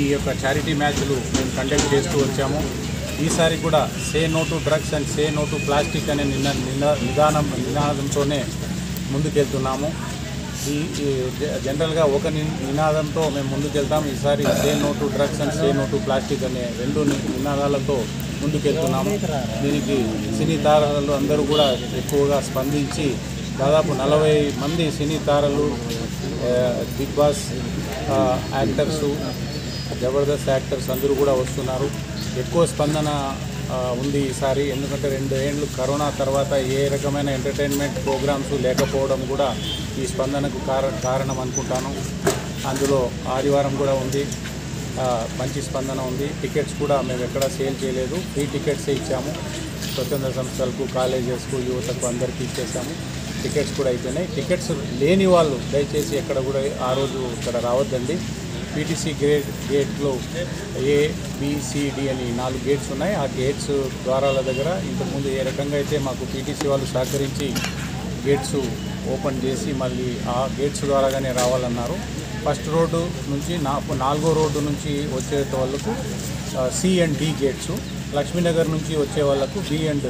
యొక్క చారిటీ మ్యాచ్లు మేము కండక్ట్ చేస్తూ వచ్చాము ఈసారి కూడా say no to drugs and say no to plastic అనే నిన్న నిన్న నిదానం నినాదంతోనే ముందుకెళ్తున్నాము ఈ ఈ జ- జనరల్గా ఒక ని- నినాదంతో మేము ముందుకెళ్తాం ఈసారి say no to drugs and say no to plastic అనే రెండు ని- నినాదాలతో ముందుకెళ్తున్నాము దీనికి సినీ తారలు అందరూ కూడా ఎక్కువగా స్పందించి దాదాపు నలభై మంది సినీ తారలు ఆ, బిగ్ బాస్ ఆ, యాక్టర్సు జబర్దస్త్ యాక్టర్స్ అందరూ కూడా వస్తున్నారు ఎక్కువ స్పందన ఆ, ఉంది ఈసారి ఎందుకంటే రెండు ఏళ్ళు కరోనా తర్వాత ఏ రకమైన ఎంటర్టైన్మెంట్ ప్రోగ్రామ్స్ లేకపోవడం కూడా ఈ స్పందనకు కార కారణం అనుకుంటాను అందులో ఆదివారం కూడా ఉంది ఆ, మంచి స్పందన ఉంది టికెట్స్ కూడా మేము ఎక్కడ సేల్ చేయలేదు ఫ్రీ టికెట్సే ఇచ్చాము స్వచ్ఛంద సంస్థలకు కాలేజెస్కు యువతకు అందరికీ ఇచ్చేసాము టికెట్స్ కూడా అయిపోయినాయి టికెట్స్ లేని వాళ్ళు దయచేసి ఎక్కడ కూడా ఆ రోజు ఇక్కడ రావద్దండి పీటీసీ గేట్ గేట్లో ఏ బిసిడి అని నాలుగు గేట్స్ ఉన్నాయి ఆ గేట్స్ ద్వారాల దగ్గర ఇంతకుముందు ఏ రకంగా అయితే మాకు పీటీసీ వాళ్ళు సహకరించి గేట్స్ ఓపెన్ చేసి మళ్ళీ ఆ గేట్స్ ద్వారాగానే రావాలన్నారు ఫస్ట్ రోడ్డు నుంచి నా నాలుగో రోడ్డు నుంచి వచ్చే వాళ్ళకు C and D gates Lakshminagar నుంచి వచ్చే వాళ్ళకు బి అండ్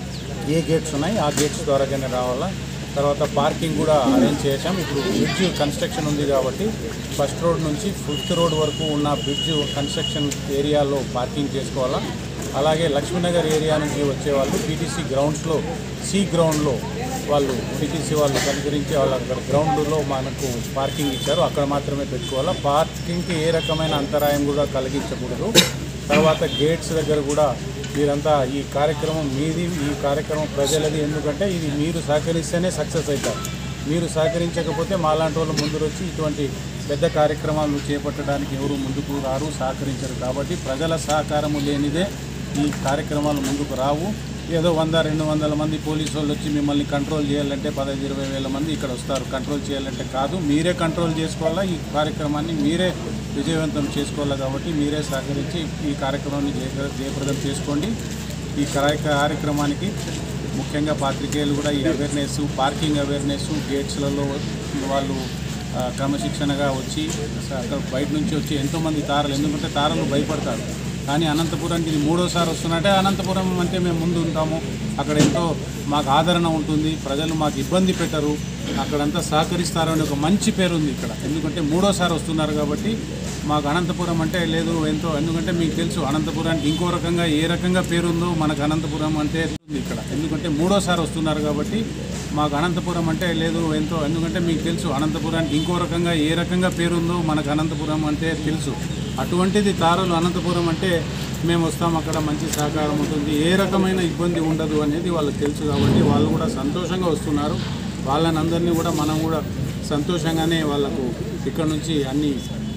ఏ గేట్స్ ఉన్నాయి ఆ గేట్స్ ద్వారాగానే రావాలా తర్వాత పార్కింగ్ కూడా అరేంజ్ చేసాం ఇప్పుడు బ్రిడ్జ్ కన్స్ట్రక్షన్ ఉంది కాబట్టి ఫస్ట్ రోడ్ నుంచి ఫిఫ్త్ రోడ్ వరకు ఉన్న బ్రిడ్జ్ కన్స్ట్రక్షన్ ఏరియాలో పార్కింగ్ చేసుకోవాలా అలాగే లక్ష్మీనగర్ ఏరియా నుంచి వచ్చే వాళ్ళు పీటీసీ గ్రౌండ్స్లో సి గ్రౌండ్లో వాళ్ళు పీటీసీ వాళ్ళు కనుగరించి వాళ్ళు అక్కడ గ్రౌండ్లో మనకు పార్కింగ్ ఇచ్చారు అక్కడ మాత్రమే పెట్టుకోవాలా పార్కింగ్కి ఏ రకమైన అంతరాయం కూడా కలిగించకూడదు తర్వాత గేట్స్ దగ్గర కూడా మీరంతా ఈ కార్యక్రమం మీది ఈ కార్యక్రమం ప్రజలది ఎందుకంటే ఇది మీరు సహకరిస్తేనే సక్సెస్ అవుతారు మీరు సహకరించకపోతే మాలాంటి వాళ్ళు ముందు వచ్చి ఇటువంటి పెద్ద కార్యక్రమాలు చేపట్టడానికి ఎవరు ముందుకు రారు సహకరించరు కాబట్టి ప్రజల సహకారము లేనిదే ఈ కార్యక్రమాలు ముందుకు రావు ఏదో వంద రెండు వందల మంది పోలీసు వాళ్ళు వచ్చి మిమ్మల్ని కంట్రోల్ చేయాలంటే పదహైదు ఇరవై వేల మంది ఇక్కడ వస్తారు కంట్రోల్ చేయాలంటే కాదు మీరే కంట్రోల్ చేసుకోవాలా ఈ కార్యక్రమాన్ని మీరే విజయవంతం చేసుకోవాలి కాబట్టి మీరే సహకరించి ఈ కార్యక్రమాన్ని జయ జయప్రదం చేసుకోండి ఈ కార్య- కార్యక్రమానికి ముఖ్యంగా పాత్రికేయులు కూడా ఈ అవేర్నెస్ పార్కింగ్ అవేర్నెస్ గేట్స్లలో వాళ్ళు ఆ, క్రమశిక్షణగా వచ్చి అక్కడ బయట నుంచి వచ్చి ఎంతోమంది తారలు ఎందుకంటే తారలు భయపడతారు కానీ అనంతపురానికి ఇది మూడోసారి వస్తున్నట్టే అనంతపురం అంటే మేము ముందు ఉంటాము అక్కడ ఎంతో మాకు ఆదరణ ఉంటుంది ప్రజలు మాకు ఇబ్బంది పెట్టరు అక్కడంతా సహకరిస్తారు అని ఒక మంచి పేరు ఉంది ఇక్కడ ఎందుకంటే మూడోసారి వస్తున్నారు కాబట్టి మాకు అనంతపురం అంటే లేదు ఎంతో ఎందుకంటే మీకు తెలుసు అనంతపురానికి ఇంకో రకంగా ఏ రకంగా పేరుందో మనకు అనంతపురం అంటే ఉంది ఇక్కడ ఎందుకంటే మూడోసారి వస్తున్నారు కాబట్టి మాకు అనంతపురం అంటే లేదు ఎంతో ఎందుకంటే మీకు తెలుసు అనంతపురానికి ఇంకో రకంగా ఏ రకంగా పేరుందో మనకు అనంతపురం అంటే తెలుసు అటువంటిది తారలు అనంతపురం అంటే మేము వస్తాం అక్కడ మంచి సహకారం ఉంటుంది ఏ రకమైన ఇబ్బంది ఉండదు అనేది వాళ్ళకి తెలుసు కాబట్టి వాళ్ళు కూడా సంతోషంగా వస్తున్నారు వాళ్ళని అందరినీ కూడా మనం కూడా సంతోషంగానే వాళ్ళకు ఇక్కడ నుంచి అన్ని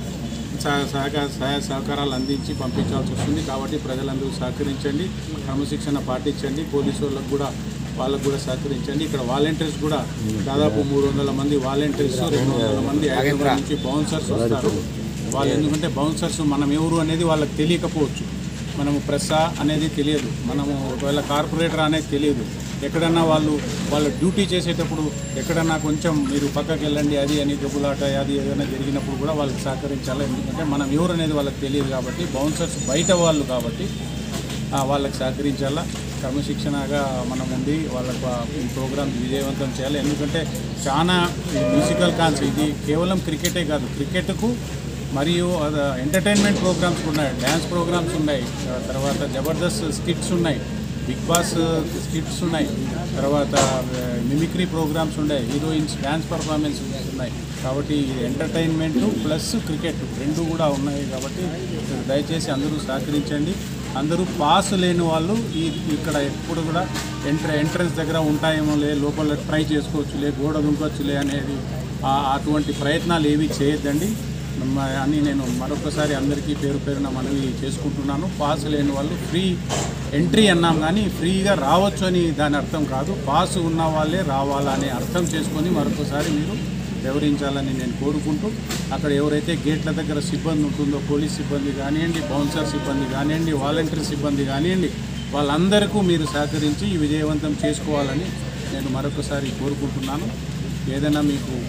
సహ- సహకార సహాయ సహకారాలు అందించి పంపించాల్సి వస్తుంది కాబట్టి ప్రజలందరూ సహకరించండి క్రమశిక్షణ పాటించండి పోలీసు వాళ్ళకు కూడా వాళ్ళకు కూడా సహకరించండి ఇక్కడ వాలంటీర్స్ కూడా దాదాపు మూడు వందల మంది వాలంటీర్స్ రెండు వందల మంది హైదరాబాద్ నుంచి బౌన్సర్స్ వస్తారు వాళ్ళు ఎందుకంటే బౌన్సర్స్ మనం ఎవరు అనేది వాళ్ళకి తెలియకపోవచ్చు మనము ప్రెస్సా అనేది తెలియదు మనము ఒకవేళ కార్పొరేటర్ అనేది తెలియదు ఎక్కడన్నా వాళ్ళు వాళ్ళ డ్యూటీ చేసేటప్పుడు ఎక్కడన్నా కొంచెం మీరు పక్కకి వెళ్ళండి అది అని దెబ్బలాట అది ఏదైనా జరిగినప్పుడు కూడా వాళ్ళకి సహకరించాలి ఎందుకంటే మనం ఎవరు అనేది వాళ్ళకి తెలియదు కాబట్టి బౌన్సర్స్ బయట వాళ్ళు కాబట్టి ఆ, వాళ్ళకి సహకరించాలా క్రమశిక్షణగా మనం ఉండి వాళ్ళకు ఆ ఈ ప్రోగ్రామ్ విజయవంతం చేయాలి ఎందుకంటే చాలా మ్యూజికల్ కాన్స్ ఇది కేవలం క్రికెటే కాదు క్రికెట్కు మరియు అద- ఎంటర్టైన్మెంట్ ప్రోగ్రామ్స్ ఉన్నాయి డ్యాన్స్ ప్రోగ్రామ్స్ ఉన్నాయి ఆ తర్వాత జబర్దస్త్ స్కిట్స్ ఉన్నాయి బిగ్ బాస్ స్కిట్స్ ఉన్నాయి తర్వాత ఆ, మిమిక్రీ ప్రోగ్రామ్స్ ఉన్నాయి హీరోయిన్స్ డ్యాన్స్ పర్ఫార్మెన్స్ ఉన్నాయి కాబట్టి ఇది ఎంటర్టైన్మెంట్ ప్లస్ క్రికెట్ రెండు కూడా ఉన్నాయి కాబట్టి మీరు దయచేసి అందరూ సహకరించండి అందరూ పాస్ లేని వాళ్ళు ఈ ఇక్కడ ఎప్పుడు కూడా ఎంట్ర ఎంట్రన్స్ దగ్గర ఉంటాయేమో లే లోపల ట్రై చేసుకోవచ్చులే గోడ దుంకొచ్చులే అనేది ఆ- అటువంటి ప్రయత్నాలు ఏవి చేయొద్దండి మ- అని నేను మరొకసారి అందరికీ పేరు పేరున మనవి చేసుకుంటున్నాను పాస్ లేని వాళ్ళు ఫ్రీ ఎంట్రీ అన్నాం కానీ ఫ్రీగా రావచ్చు అని దాని అర్థం కాదు పాస్ ఉన్న వాళ్ళే రావాలా అనే అర్థం చేసుకొని మరొకసారి మీరు వివరించాలని నేను కోరుకుంటూ అక్కడ ఎవరైతే గేట్ల దగ్గర సిబ్బంది ఉంటుందో పోలీస్ సిబ్బంది కానివ్వండి బౌన్సర్ సిబ్బంది కానివ్వండి వాలంటీర్ సిబ్బంది కానివ్వండి వాళ్ళందరికీ మీరు సహకరించి ఈ విజయవంతం చేసుకోవాలని నేను మరొకసారి కోరుకుంటున్నాను ఏదైనా మీకు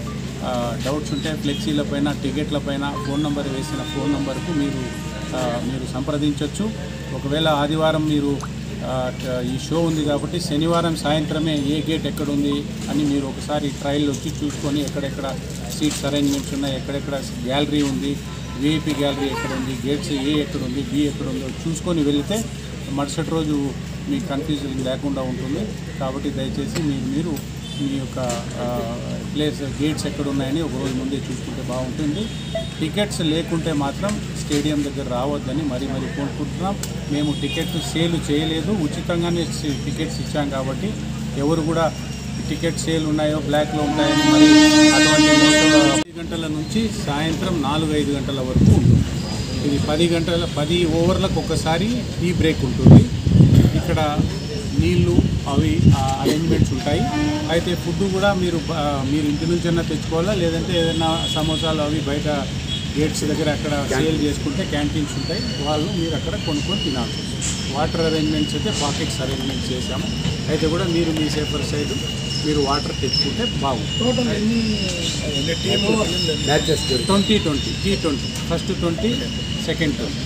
డౌట్స్ ఉంటే ఫ్లెక్సీల పైన టికెట్ల పైన ఫోన్ నంబర్ వేసిన ఫోన్ నంబర్కు మీరు ఆ, మీరు సంప్రదించవచ్చు ఒకవేళ ఆదివారం మీరు ఆ, ట- ఈ షో ఉంది కాబట్టి శనివారం సాయంత్రమే ఏ గేట్ ఎక్కడ ఉంది అని మీరు ఒకసారి ట్రయల్ వచ్చి చూసుకొని ఎక్కడెక్కడ సీట్స్ అరేంజ్మెంట్స్ ఉన్నాయి ఎక్కడెక్కడ గ్యాలరీ ఉంది విఐపి గ్యాలరీ ఎక్కడ ఉంది గేట్స్ ఏ ఎక్కడ ఉంది బి ఎక్కడ ఉందో చూసుకొని వెళితే మరుసటి రోజు మీకు కన్ఫ్యూజన్ లేకుండా ఉంటుంది కాబట్టి దయచేసి మీరు మీరు మీ యొక్క ఆ, ప్లేస్ గేట్స్ ఎక్కడ ఉన్నాయని ఒక రోజు ముందే చూసుకుంటే బాగుంటుంది టికెట్స్ లేకుంటే మాత్రం స్టేడియం దగ్గర రావద్దని మరీ మరీ కోరుకుంటున్నాం మేము టికెట్ సేల్ చేయలేదు ఉచితంగానే సి- టికెట్స్ ఇచ్చాం కాబట్టి ఎవరు కూడా టికెట్ సేల్ ఉన్నాయో బ్లాక్లో ఉన్నాయని మరి అటువంటి మోసాలు ఐదు గంటల నుంచి సాయంత్రం నాలుగు ఐదు గంటల వరకు ఉంటుంది ఇది పది గంటల పది ఓవర్లకు ఒకసారి టీ బ్రేక్ ఉంటుంది ఇక్కడ నీళ్లు అవి అరేంజ్మెంట్స్ ఉంటాయి అయితే ఫుడ్ కూడా మీరు బ- మీరు ఇంటి నుంచి అయినా తెచ్చుకోవాలా లేదంటే ఏదైనా సమోసాలు అవి బయట గేట్స్ దగ్గర అక్కడ సేల్ చేసుకుంటే క్యాంటీన్స్ ఉంటాయి వాళ్ళు మీరు అక్కడ కొనుక్కొని తినాల్సి వస్తుంది వాటర్ అరేంజ్మెంట్స్ అయితే పాకెట్స్ అరేంజ్మెంట్స్ చేశాము అయితే కూడా మీరు మీ సేఫర్ సైడ్ మీరు వాటర్ తెచ్చుకుంటే బాగుంటుంది టోటల్ ఎన్ని matches twenty twenty T twenty first twenty second twenty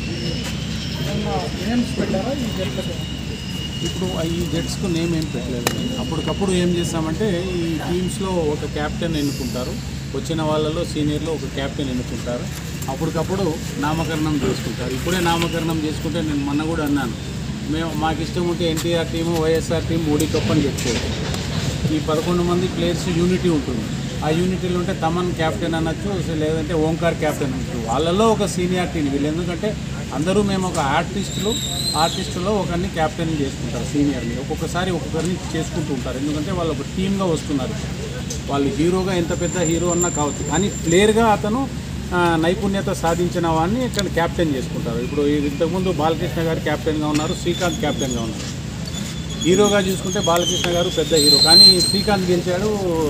names పెట్టారా ఈ జట్లకు ఇప్పుడు ఈ జెట్స్కు నేమ్ ఏం పెట్టలేదు అప్పటికప్పుడు ఏం చేస్తామంటే ఈ టీమ్స్లో ఒక క్యాప్టెన్ ఎన్నుకుంటారు వచ్చిన వాళ్ళలో సీనియర్లో ఒక క్యాప్టెన్ ఎన్నుకుంటారు అప్పటికప్పుడు నామకరణం చేసుకుంటారు ఇప్పుడే నామకరణం చేసుకుంటే నేను మొన్న కూడా అన్నాను మేము మాకు ఇష్టం ఉంటే NTR team YSR team Modi cup అని చెప్పుకోవచ్చు ఈ పదకొండు మంది ప్లేయర్స్ యూనిటీ ఉంటుంది ఆ యూనిటీలో ఉంటే తమన్ క్యాప్టెన్ అనొచ్చు అసలు లేదంటే ఓంకార్ క్యాప్టెన్ అనొచ్చు వాళ్ళలో ఒక సీనియారిటీని వీళ్ళు ఎందుకంటే అందరూ మేము ఒక ఆర్టిస్టులు ఆర్టిస్టులో ఒకరిని క్యాప్టెన్ చేసుకుంటారు సీనియర్ని ఒక్కొక్కసారి ఒక్కొక్కరిని చేసుకుంటూ ఉంటారు ఎందుకంటే వాళ్ళు ఒక టీమ్గా వస్తున్నారు వాళ్ళు హీరోగా ఎంత పెద్ద హీరో అన్నా కావచ్చు కానీ ప్లేయర్గా అతను ఆ, నైపుణ్యత సాధించిన వాడిని ఇక్కడ క్యాప్టెన్ చేసుకుంటారు ఇప్పుడు ఇంతకుముందు బాలకృష్ణ గారు క్యాప్టెన్గా ఉన్నారు శ్రీకాంత్ క్యాప్టెన్గా ఉన్నారు హీరోగా చూసుకుంటే బాలకృష్ణ గారు పెద్ద హీరో కానీ శ్రీకాంత్ గెలిచాడు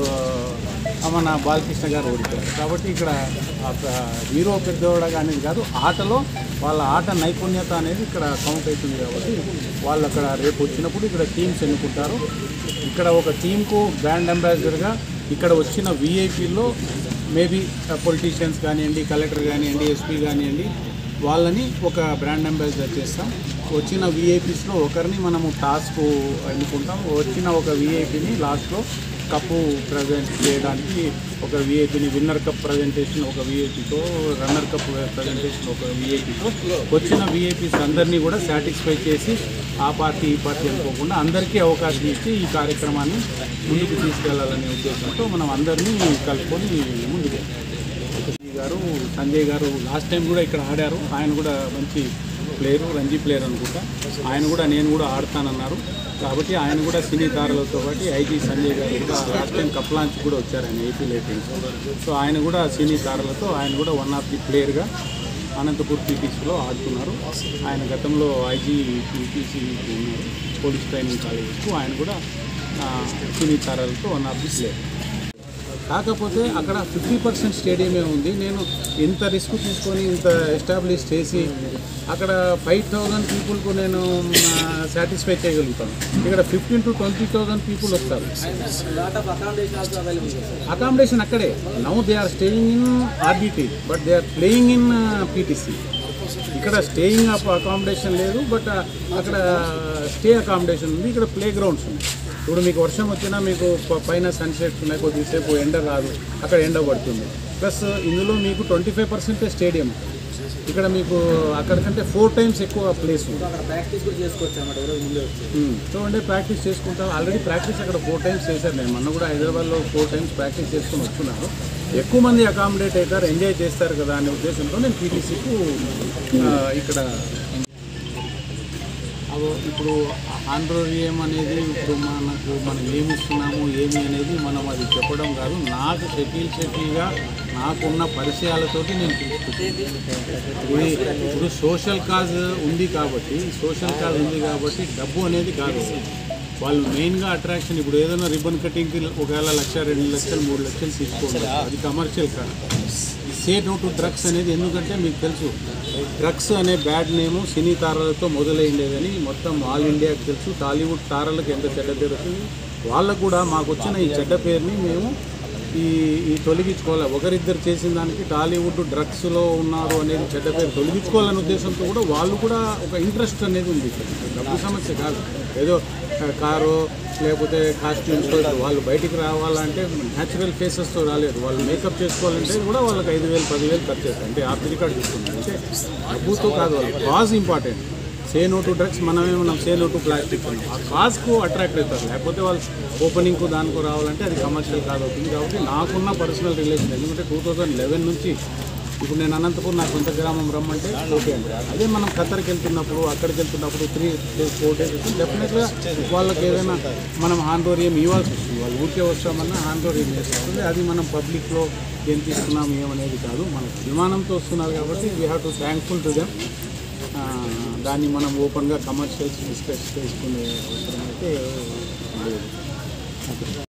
ఆ, మన బాలకృష్ణ గారు ఓడిపోయారు కాబట్టి ఇక్కడ ఆ ప- హీరో పెద్దవాడగా అనేది కాదు ఆటలో వాళ్ళ ఆట నైపుణ్యత అనేది ఇక్కడ కౌంట్ అవుతుంది కాబట్టి వాళ్ళు అక్కడ రేపు వచ్చినప్పుడు ఇక్కడ టీమ్స్ ఎన్నుకుంటారు ఇక్కడ ఒక టీంకు బ్రాండ్ అంబాసిడర్గా ఇక్కడ వచ్చిన విఐపీల్లో మేబీ పొలిటీషియన్స్ కానివ్వండి కలెక్టర్ కానివ్వండి ఎస్పీ కానివ్వండి వాళ్ళని ఒక బ్రాండ్ అంబాసిడర్ చేస్తాం వచ్చిన విఐపీస్లో ఒకరిని మనము టాస్క్ ఎన్నుకుంటాం వచ్చిన ఒక విఐపీని లాస్ట్లో కప్పు ప్రజెంట్ చేయడానికి ఒక విఐపీని విన్నర్ కప్ ప్రజెంటేషన్ ఒక విఐపీతో రన్నర్ కప్ ప్రజెంటేషన్ ఒక విఐపీతో వచ్చిన విఐపీస్ అందరినీ కూడా సాటిస్ఫై చేసి ఆ పార్టీ ఈ పార్టీ అనుకోకుండా అందరికీ అవకాశం ఇచ్చి ఈ కార్యక్రమాన్ని ముందుకు తీసుకెళ్లాలనే ఉద్దేశంతో మనం అందరినీ కలుపుకొని ముందుకు సంజయ్ గారు సంజయ్ గారు లాస్ట్ టైం కూడా ఇక్కడ ఆడారు ఆయన కూడా మంచి ప్లేయరు రంజీ ప్లేయర్ అనుకుంటా ఆయన కూడా నేను కూడా ఆడతానన్నారు కాబట్టి ఆయన కూడా సినీ తారలతో పాటు ఐజీ సంజయ్ గారు కూడా లాస్ట్ టైం కప్ లాంచ్ కూడా వచ్చారు ఆయన ఏపీ లైటింగ్స్ సో ఆయన కూడా సినీ తారలతో ఆయన కూడా వన్ ఆఫ్ ది ప్లేయర్గా అనంతపూర్ పీటీసీలో ఆడుతున్నారు ఆయన గతంలో ఐజీ పీటీసీ ఉన్నారు పోలీస్ ట్రైనింగ్ కాలేజెస్కు ఆయన కూడా ఆ, సినీ తారలతో వన్ ఆఫ్ ది ప్లేయర్ కాకపోతే అక్కడ ఫిఫ్టీ పర్సెంట్ స్టేడియమే ఉంది నేను ఇంత రిస్క్ తీసుకొని ఇంత ఎస్టాబ్లిష్ చేసి అక్కడ ఫైవ్ థౌజండ్ పీపుల్కు నేను సాటిస్ఫై చేయగలుగుతాను ఇక్కడ fifteen to twenty thousand people వస్తారు అకామిడేషన్ అక్కడే now they are staying in RBT but they are playing in PTC ఇక్కడ స్టేయింగ్ అప్ అకామిడేషన్ లేదు బట్ అక్కడ స్టే అకామిడేషన్ ఉంది ఇక్కడ ప్లే గ్రౌండ్స్ ఉన్నాయి ఇప్పుడు మీకు వర్షం వచ్చినా మీకు ప- పైన సన్సెట్స్ ఉన్నాయి కొద్దిసేపు ఎండ రాదు అక్కడ ఎండ పడుతుంది ప్లస్ ఇందులో మీకు ట్వంటీ ఫైవ్ పర్సెంటే స్టేడియం ఇక్కడ మీకు అక్కడికంటే ఫోర్ టైమ్స్ ఎక్కువ ప్లేస్ ఉంది ప్రాక్టీస్ కూడా చేసుకోవచ్చు అన్నమాట ఎవరో ముందే వచ్చి ఉమ్. చూడండి ప్రాక్టీస్ చేసుకుంటాం ఆల్రెడీ ప్రాక్టీస్ అక్కడ ఫోర్ టైమ్స్ చేశారు నేను మొన్న కూడా హైదరాబాద్లో ఫోర్ టైమ్స్ ప్రాక్టీస్ చేసుకుని వస్తున్నాను ఎక్కువ మంది అకామిడేట్ అవుతారు ఎంజాయ్ చేస్తారు కదా అనే ఉద్దేశంతో నేను పీటీసీకు ఇక్కడ అదో ఇప్పుడు ఆండ్రోరియం అనేది ఇప్పుడు మనకు మనం ఏమి ఇస్తున్నాము ఏమి అనేది మనం అది చెప్పడం కాదు నాకు షకీల్ షకీల్గా నాకున్న పరిచయాలతోటి నేను తీసుకుంటాను ఇది ఇప్పుడు సోషల్ కాజ్ ఉంది కాబట్టి సోషల్ కాజ్ ఉంది కాబట్టి డబ్బు అనేది కాదు వాళ్ళు మెయిన్గా అట్రాక్షన్ ఇప్పుడు ఏదైనా రిబ్బన్ కటింగ్కి ఒకవేళ లక్ష రెండు లక్షలు మూడు లక్షలు తీసుకోండి అది కమర్షియల్ కాదు సే నో టు డ్రగ్స్ అనేది ఎందుకంటే మీకు తెలుసు డ్రగ్స్ అనే బ్యాడ్ నేము సినీ తారలతో మొదలైండేదని మొత్తం ఆల్ ఇండియాకి తెలుసు టాలీవుడ్ తారలకు ఎంత చెడ్డ పేరు వచ్చింది వాళ్ళకు కూడా మాకు వచ్చిన ఈ చెడ్డ పేరుని మేము ఈ ఈ తొలగించుకోవాలి ఒకరిద్దరు చేసిన దానికి టాలీవుడ్ డ్రగ్స్లో ఉన్నారు అనేది చెడ్డ పేరు తొలగించుకోవాలనే ఉద్దేశంతో కూడా వాళ్ళు కూడా ఒక ఇంట్రెస్ట్ అనేది ఉంది ఇక్కడ. డబ్బు సమస్య కాదు ఏదో ఆ, కారు లేకపోతే కాస్ట్యూమ్స్తో వాళ్ళు బయటికి రావాలంటే న్యాచురల్ ఫేసెస్తో రాలేదు వాళ్ళు మేకప్ చేసుకోవాలంటే కూడా వాళ్ళకి ఐదు వేలు పదివేలు ఖర్చు చేస్తారు అంటే ఆ రికార్డ్ చూస్తున్నారు అంటే డబ్బుతో కాదు వాళ్ళు cause important say no to drugs మనమే మనం సే నో టు ప్లాస్టిక్ అన్నాం ఆ కాజ్కు అట్రాక్ట్ అవుతారు లేకపోతే వాళ్ళు ఓపెనింగ్కు దానికో రావాలంటే అది కమర్షియల్ కాదు అవుతుంది కాబట్టి నాకున్న పర్సనల్ రిలేషన్ ఎందుకంటే టూ థౌజండ్ లెవెన్ నుంచి ఇప్పుడు నేను అనంతపూర్ నా సొంత గ్రామం రమ్మంటే ఓకే అండి అదే మనం ఖతర్కి వెళ్తున్నప్పుడు అక్కడికి వెళ్తున్నప్పుడు త్రీ డేస్ ఫోర్ డేస్ డెఫినెట్గా వాళ్ళకి ఏదైనా మనం హాండోరియం ఇవ్వాల్సి వస్తుంది వాళ్ళు ఊరికే వస్తామన్నా హాండోరియం చేస్తుంది అది మనం పబ్లిక్లో ఏం తీసుకున్నాం ఏమనేది కాదు మనకు విమానంతో వస్తున్నారు కాబట్టి we have to thankful to them దాన్ని మనం ఓపెన్గా కమర్షియల్స్ డిస్కస్ చేసుకునే అవసరం అయితే లేదు